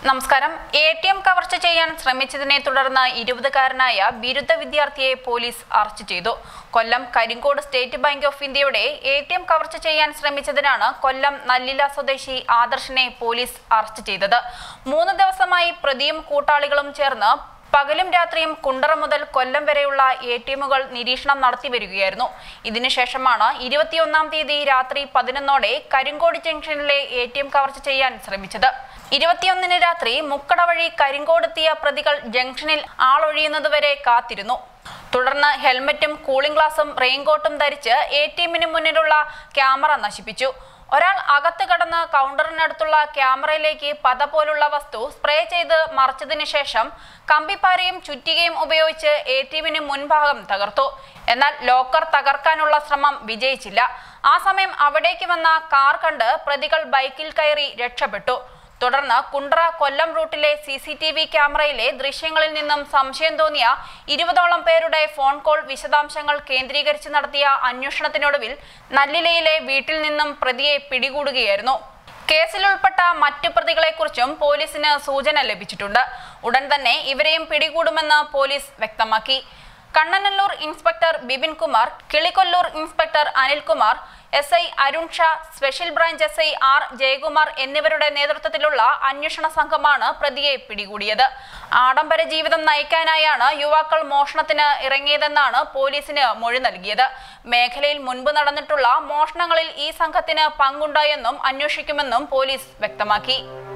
നമസ്കാരം A T M കവർച്ച ചെയ്യാൻ ശ്രമിച്ചതിനെ തുടർന്ന് ഇരുപതുകാരനായ ബിരുദ വിദ്യാർത്ഥിയെ പോലീസ് അറസ്റ്റ് ചെയ്തു Kollam Karingode state bank of ഇന്ത്യയുടെ എ ടി എം കവർച്ച ചെയ്യാൻ ശ്രമിച്ചതിനാണ് കൊല്ലം നല്ലില സ്വദേശി ആദർശിനെ പോലീസ് അറസ്റ്റ് ചെയ്തത് മൂന്ന് ദിവസമായി പ്രതിയും കൂട്ടാളികളും ചേർന്ന് പകലും രാത്രിയും കുണ്ടറ മുതൽ കൊല്ലം വരെയുള്ള എ ടി എമ്മുകൾ നിരീക്ഷണം നടത്തി വരികയായിരുന്നു ഇതിനുശേഷമാണ് ഇരുപത്തിയൊന്നാം തീയതി രാത്രി പതിനൊന്നോടെ കരിങ്കോട് ജംഗ്ഷനിലെ എ ടി എം കവർച്ച ചെയ്യാൻ ശ്രമിച്ചത് ഇരുപത്തിയൊന്നിന് രാത്രി മുക്കട വഴി കരിങ്കോടെത്തിയ പ്രതികൾ ജംഗ്ഷനിൽ ആളൊഴിയുന്നതുവരെ കാത്തിരുന്നു തുടർന്ന് ഹെൽമറ്റും കൂളിംഗ് ഗ്ലാസും റെയിൻകോട്ടും ധരിച്ച് എ ടി എമ്മിന് മുന്നിലുള്ള ക്യാമറ നശിപ്പിച്ചു ഒരാൾ അകത്ത് കടന്ന് കൗണ്ടറിനടുത്തുള്ള ക്യാമറയിലേക്ക് പത പോലുള്ള വസ്തു സ്പ്രേ ചെയ്ത് മറച്ചതിന് ശേഷം കമ്പിപ്പാരയും ചുറ്റികയും ഉപയോഗിച്ച് എ ടി എമ്മിന് മുൻഭാഗം തകർത്തു എന്നാൽ ലോക്കർ തകർക്കാനുള്ള ശ്രമം വിജയിച്ചില്ല ആ സമയം അവിടേക്ക് വന്ന കാർ കണ്ട് പ്രതികൾ ബൈക്കിൽ കയറി രക്ഷപ്പെട്ടു തുടർന്ന് കുണ്ട്ര കൊല്ലം റൂട്ടിലെ സി സി ടി വി ക്യാമറയിലെ ദൃശ്യങ്ങളിൽ നിന്നും സംശയം തോന്നിയ ഇരുപതോളം പേരുടെ ഫോൺ കോൾ വിശദാംശങ്ങൾ കേന്ദ്രീകരിച്ച് നടത്തിയ അന്വേഷണത്തിനൊടുവിൽ നല്ലിലയിലെ വീട്ടിൽ നിന്നും പ്രതിയെ പിടികൂടുകയായിരുന്നു കേസിൽ ഉൾപ്പെട്ട മറ്റു പ്രതികളെക്കുറിച്ചും പോലീസിന് സൂചന ലഭിച്ചിട്ടുണ്ട് ഉടൻ തന്നെ ഇവരെയും പിടികൂടുമെന്ന് പോലീസ് വ്യക്തമാക്കി Kannanallur inspector Bipin Kumar Kilikollur inspector Anilkumar S I Arun Shah special branch S I R Jayakumar എന്നിവരുടെ നേതൃത്വത്തിലുള്ള അന്വേഷണ സംഘമാണ് പ്രതിയെ പിടികൂടിയത് ആഡംബര ജീവിതം നയിക്കാനായാണ് യുവാക്കൾ മോഷണത്തിന് ഇറങ്ങിയതെന്നാണ് പോലീസിന് മൊഴി നൽകിയത് മേഖലയിൽ മുൻപ് നടന്നിട്ടുള്ള മോഷണങ്ങളിൽ ഈ സംഘത്തിന് പങ്കുണ്ടോ എന്നും അന്വേഷിക്കുമെന്നും പോലീസ് വ്യക്തമാക്കി